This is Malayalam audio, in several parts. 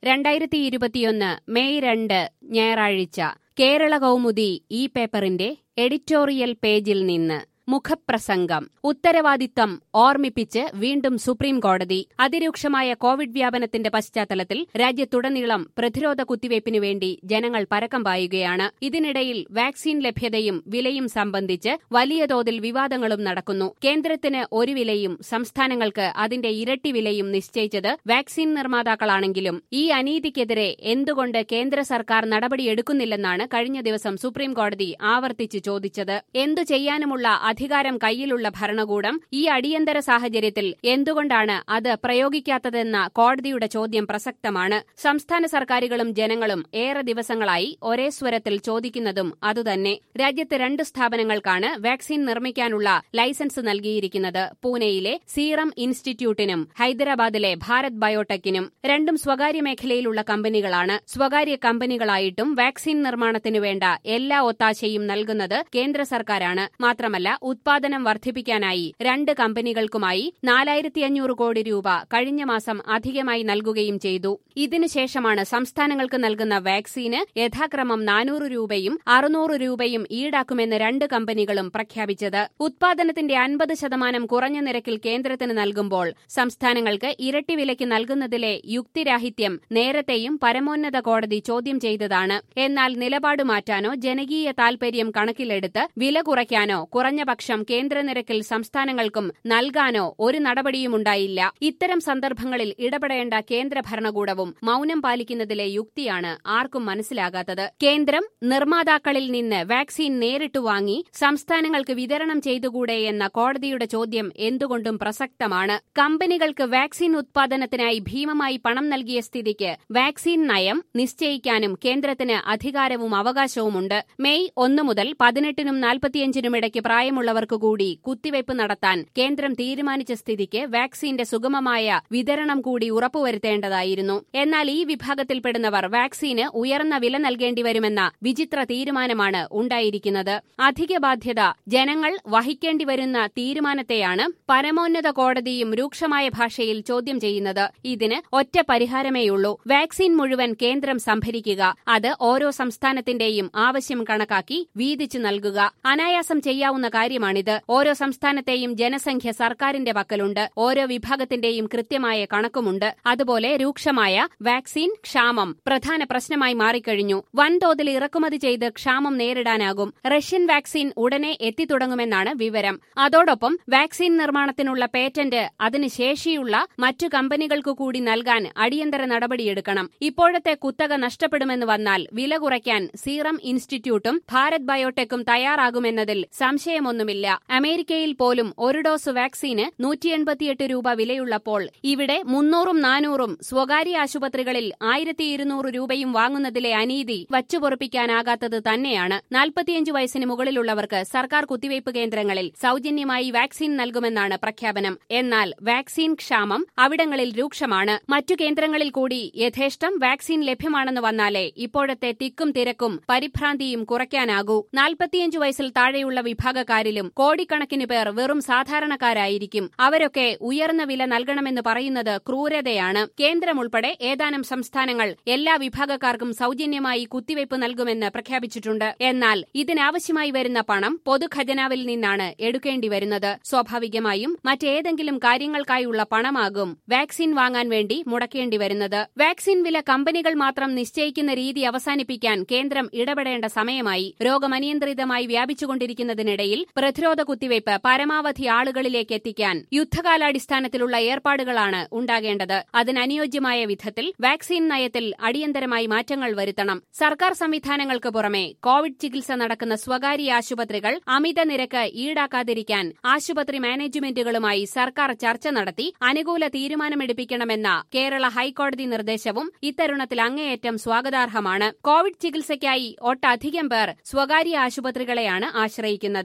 രണ്ടായിരത്തി ഇരുപത്തിയൊന്ന് മെയ് രണ്ട് ഞായറാഴ്ച കേരള കൗമുദി ഈ പേപ്പറിന്റെ എഡിറ്റോറിയൽ പേജിൽ നിന്ന് മുഖപ്രസംഗം ഉത്തരവാദിത്തം ഓർമ്മിപ്പിച്ച് വീണ്ടും സുപ്രീം കോടതി അതിരൂക്ഷമായ കോവിഡ് വ്യാപനത്തിന്റെ പശ്ചാത്തലത്തിൽ രാജ്യത്തുടനീളം പ്രതിരോധ കുത്തിവയ്പ്പിനു വേണ്ടി ജനങ്ങൾ പരക്കം പായുകയാണ് ഇതിനിടയിൽ വാക്സിൻ ലഭ്യതയും വിലയും സംബന്ധിച്ച് വലിയ തോതിൽ വിവാദങ്ങളും നടക്കുന്നു കേന്ദ്രത്തിന് ഒരു വിലയും സംസ്ഥാനങ്ങൾക്ക് അതിന്റെ ഇരട്ടി വിലയും നിശ്ചയിച്ചത് വാക്സിൻ നിർമ്മാതാക്കളാണെങ്കിലും ഈ അനീതിക്കെതിരെ എന്തുകൊണ്ട് കേന്ദ്ര സർക്കാർ നടപടിയെടുക്കുന്നില്ലെന്നാണ് കഴിഞ്ഞ ദിവസം സുപ്രീം കോടതി ആവർത്തിച്ച് ചോദിച്ചത് എന്തു ചെയ്യാനുമുള്ള അധികാരം കയ്യിലുള്ള ഭരണകൂടം ഈ അടിയന്തര സാഹചര്യത്തിൽ എന്തുകൊണ്ടാണ് അത് പ്രയോഗിക്കാത്തതെന്ന കോടതിയുടെ ചോദ്യം പ്രസക്തമാണ് സംസ്ഥാന സർക്കാരുകളും ജനങ്ങളും ഏറെ ദിവസങ്ങളായി ഒരേ സ്വരത്തിൽ ചോദിക്കുന്നതും അതുതന്നെ രാജ്യത്ത് രണ്ട് സ്ഥാപനങ്ങൾക്കാണ് വാക്സിൻ നിർമ്മിക്കാനുള്ള ലൈസൻസ് നൽകിയിരിക്കുന്നത് പൂനെയിലെ സീറം ഇൻസ്റ്റിറ്റ്യൂട്ടിനും ഹൈദരാബാദിലെ ഭാരത് ബയോടെക്കിനും രണ്ടും സ്വകാര്യ മേഖലയിലുള്ള കമ്പനികളാണ് സ്വകാര്യ കമ്പനികളായിട്ടും വാക്സിൻ നിർമ്മാണത്തിനു വേണ്ട എല്ലാ ഒത്താശയും നൽകുന്നത് കേന്ദ്ര സർക്കാരാണ് മാത്രമല്ല ഉത്പാദനം വർദ്ധിപ്പിക്കാനായി രണ്ട് കമ്പനികൾക്കുമായി നാലായിരത്തി അഞ്ഞൂറ് കോടി രൂപ കഴിഞ്ഞ മാസം അധികമായി നൽകുകയും ചെയ്തു ഇതിനുശേഷമാണ് സംസ്ഥാനങ്ങൾക്ക് നൽകുന്ന വാക്സിന് യഥാക്രമം നാനൂറ് രൂപയും അറുന്നൂറ് രൂപയും ഈടാക്കുമെന്ന് രണ്ട് കമ്പനികളും പ്രഖ്യാപിച്ചത് ഉത്പാദനത്തിന്റെ അൻപത് ശതമാനം കുറഞ്ഞ നിരക്കിൽ കേന്ദ്രത്തിന് നൽകുമ്പോൾ സംസ്ഥാനങ്ങൾക്ക് ഇരട്ടി വിലയ്ക്ക് നൽകുന്നതിലെ യുക്തിരാഹിത്യം നേരത്തെയും പരമോന്നത കോടതി ചോദ്യം ചെയ്തതാണ് എന്നാൽ നിലപാട് മാറ്റാനോ ജനകീയ താൽപര്യം കണക്കിലെടുത്ത് വില കുറയ്ക്കാനോ കുറഞ്ഞ പക്ഷം കേന്ദ്ര നിരക്കിൽ സംസ്ഥാനങ്ങൾക്കും നൽകാനോ ഒരു നടപടിയുമുണ്ടായില്ല ഇത്തരം സന്ദർഭങ്ങളിൽ ഇടപെടേണ്ട കേന്ദ്ര ഭരണകൂടവും മൌനം പാലിക്കുന്നതിലെ യുക്തിയാണ് ആർക്കും മനസ്സിലാകാത്തത് കേന്ദ്രം നിർമ്മാതാക്കളിൽ നിന്ന് വാക്സിൻ നേരിട്ട് വാങ്ങി സംസ്ഥാനങ്ങൾക്ക് വിതരണം ചെയ്തുകൂടെ എന്ന കോടതിയുടെ ചോദ്യം എന്തുകൊണ്ടും പ്രസക്തമാണ് കമ്പനികൾക്ക് വാക്സിൻ ഉത്പാദനത്തിനായി ഭീമമായി പണം നൽകിയ സ്ഥിതിക്ക് വാക്സിൻ നയം നിശ്ചയിക്കാനും കേന്ദ്രത്തിന് അധികാരവും അവകാശവുമുണ്ട് മെയ് ഒന്ന് മുതൽ പതിനെട്ടിനും നാൽപ്പത്തിയഞ്ചിനും ഇടയ്ക്ക് പ്രായമുള്ളവർക്ക് കൂടി കുത്തിവയ്പ് നടത്താൻ കേന്ദ്രം തീരുമാനിച്ച സ്ഥിതിക്ക് വാക്സിന്റെ സുഗമമായ വിതരണം കൂടി ഉറപ്പുവരുത്തേണ്ടതായിരുന്നു എന്നാൽ ഈ വിഭാഗത്തിൽപ്പെടുന്നവർ വാക്സിന് ഉയർന്ന വില നൽകേണ്ടി വരുമെന്ന വിചിത്ര തീരുമാനമാണ് ഉണ്ടായിരിക്കുന്നത് അധിക ബാധ്യത ജനങ്ങൾ വഹിക്കേണ്ടി വരുന്ന തീരുമാനത്തെയാണ് പരമോന്നത കോടതിയും രൂക്ഷമായ ഭാഷയിൽ ചോദ്യം ചെയ്യുന്നത് ഇതിന് ഒറ്റ പരിഹാരമേയുള്ളൂ വാക്സിൻ മുഴുവൻ കേന്ദ്രം സംഭരിക്കുക അത് ഓരോ സംസ്ഥാനത്തിന്റെയും ആവശ്യം കണക്കാക്കി വീതിച്ചു നൽകുക അനായാസം ചെയ്യാവുന്ന കാര്യമാണിത് ഓരോ സംസ്ഥാനത്തെയും ജനസംഖ്യ സർക്കാരിന്റെ പക്കലുണ്ട് ഓരോ വിഭാഗത്തിന്റെയും കൃത്യമായ കണക്കുമുണ്ട് അതുപോലെ രൂക്ഷമായ വാക്സിൻ ക്ഷാമം പ്രധാന പ്രശ്നമായി മാറിക്കഴിഞ്ഞു വൻതോതിൽ ഇറക്കുമതി ചെയ്ത് ക്ഷാമം നേരിടാനാകും റഷ്യൻ വാക്സിൻ ഉടനെ എത്തിത്തുടങ്ങുമെന്നാണ് വിവരം അതോടൊപ്പം വാക്സിൻ നിർമ്മാണത്തിനുള്ള പേറ്റന്റ് അതിന് ശേഷിയുള്ള മറ്റു കമ്പനികൾക്കു കൂടി നൽകാൻ അടിയന്തര നടപടിയെടുക്കണം ഇപ്പോഴത്തെ കുത്തക നഷ്ടപ്പെടുമെന്ന് വന്നാൽ വില കുറയ്ക്കാൻ സീറം ഇൻസ്റ്റിറ്റ്യൂട്ടും ഭാരത് ബയോടെക്കും തയ്യാറാകുമെന്നതിൽ സംശയമൊന്നുമില്ല അമേരിക്കയിൽ പോലും ഒരു ഡോസ് വാക്സിന് നൂറ്റി എൺപത്തിയെട്ട് രൂപ വിലയുള്ളപ്പോൾ ഇവിടെ മുന്നൂറും നാനൂറും സ്വകാര്യ ആശുപത്രികളിൽ ആയിരത്തി ഇരുന്നൂറ് രൂപയും വാങ്ങുന്നതിലെ അനീതി വച്ചുപൊറുപ്പിക്കാനാകാത്തത് തന്നെയാണ് നാൽപ്പത്തിയഞ്ച് വയസ്സിന് മുകളിലുള്ളവർക്ക് സർക്കാർ കുത്തിവയ്പ് കേന്ദ്രങ്ങളിൽ സൌജന്യമായി വാക്സിൻ നൽകുമെന്നാണ് പ്രഖ്യാപനം എന്നാൽ വാക്സിൻ ക്ഷാമം അവിടങ്ങളിൽ രൂക്ഷമാണ് മറ്റു കേന്ദ്രങ്ങളിൽ കൂടി യഥേഷ്ടം വാക്സിൻ ലഭ്യമാണെന്ന് വന്നാലേ ഇപ്പോഴത്തെ തിക്കും തിരക്കും പരിഭ്രാന്തിയും കുറയ്ക്കാനാകൂ നാൽപ്പത്തിയഞ്ച് വയസ്സിൽ താഴെയുള്ള വിഭാഗക്കാരിലും കോടിക്കണക്കിന് പേർ വെറും സാധാരണക്കാരായിരിക്കും അവരൊക്കെ ഉയർന്ന വില നൽകണമെന്ന് പറയുന്നത് ക്രൂരതയാണ് കേന്ദ്രം ഉൾപ്പെടെ ഏതാനും സംസ്ഥാനങ്ങൾ എല്ലാ വിഭാഗക്കാർക്കും സൌജന്യമായി കുത്തിവയ്പ് നൽകുമെന്ന് പ്രഖ്യാപിച്ചിട്ടുണ്ട് എന്നാൽ ഇതിനാവശ്യമായി വരുന്ന പണം പൊതുഖജനാവിൽ നിന്നാണ് എടുക്കേണ്ടി വരുന്നത് സ്വാഭാവികമായും മറ്റേതെങ്കിലും കാര്യങ്ങൾക്കായുള്ള പണമാകും വാക്സിൻ വാങ്ങാൻ വേണ്ടി മുടക്കേണ്ടി വരുന്നത് വാക്സിൻ വില കമ്പനികൾ മാത്രം നിശ്ചയിക്കുന്ന രീതി അവസാനിപ്പിക്കാൻ കേന്ദ്രം ഇടപെടേണ്ട സമയമായി രോഗം അനിയന്ത്രിതമായി വ്യാപിച്ചുകൊണ്ടിരിക്കുന്നതിനിടയിൽ പ്രതിരോധ കുത്തിവയ്പ് പരമാവധി ആളുകളിലേക്ക് എത്തിക്കാൻ യുദ്ധകാലാടിസ്ഥാനത്തിലുള്ള ഏർപ്പാടുകളാണ് ഉണ്ടാകേണ്ടത് അതിനനുയോജ്യമായ വിധത്തിൽ വാക്സിൻ നയത്തിൽ അടിയന്തരമായി മാറ്റങ്ങൾ വരുത്തണം സർക്കാർ സംവിധാനങ്ങൾക്ക് പുറമെ കോവിഡ് ചികിത്സ നടക്കുന്ന സ്വകാര്യ ആശുപത്രികൾ അമിത നിരക്ക് ഈടാക്കാതിരിക്കാൻ ആശുപത്രി മാനേജ്മെന്റുകളുമായി സർക്കാർ ചർച്ച നടത്തി അനുകൂല തീരുമാനമെടുപ്പിക്കണമെന്ന കേരള ഹൈക്കോടതി നിർദ്ദേശവും ഇത്തരുണത്തിൽ അങ്ങേയറ്റം സ്വാഗതാർഹമാണ് കോവിഡ് ചികിത്സയ്ക്കായി ഒട്ടധികം പേർ സ്വകാര്യ ആശുപത്രികളെയാണ് ആശ്രയിക്കുന്നത് ചില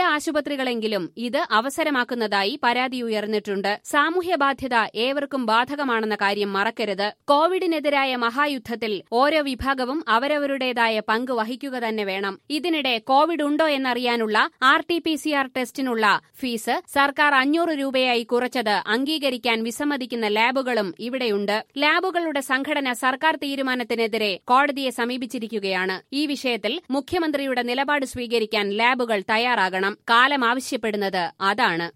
ആശുപത്രികളെങ്കിലും ഇത് അവസരമാക്കുന്നതായി പരാതിയുയർന്നിട്ടുണ്ട് സാമൂഹ്യ ബാധ്യത ഏവർക്കും ബാധകമാണെന്ന കാര്യം മറക്കരുത് കോവിഡിനെതിരായ മഹായുദ്ധത്തിൽ ഓരോ വിഭാഗവും അവരവരുടേതായ പങ്ക് വഹിക്കുക തന്നെ വേണം ഇതിനിടെ കോവിഡ് ഉണ്ടോ എന്നറിയാനുള്ള R T P C R ടെസ്റ്റിനുള്ള ഫീസ് സർക്കാർ അഞ്ഞൂറ് രൂപയായി കുറച്ചത് അംഗീകരിക്കാൻ വിസമ്മതിക്കുന്ന ലാബുകളും ഇവിടെയുണ്ട് ലാബുകളുടെ സംഘടന സർക്കാർ തീരുമാനത്തിനെതിരെ കോടതിയെ സമീപിച്ചിരിക്കുകയാണ് ഈ വിഷയത്തിൽ മുഖ്യമന്ത്രിയുടെ നിലപാട് സ്വീകരിക്കാൻ ലാബുകൾ തയ്യാറാകണം കാലം ആവശ്യപ്പെടുന്നത് അതാണ്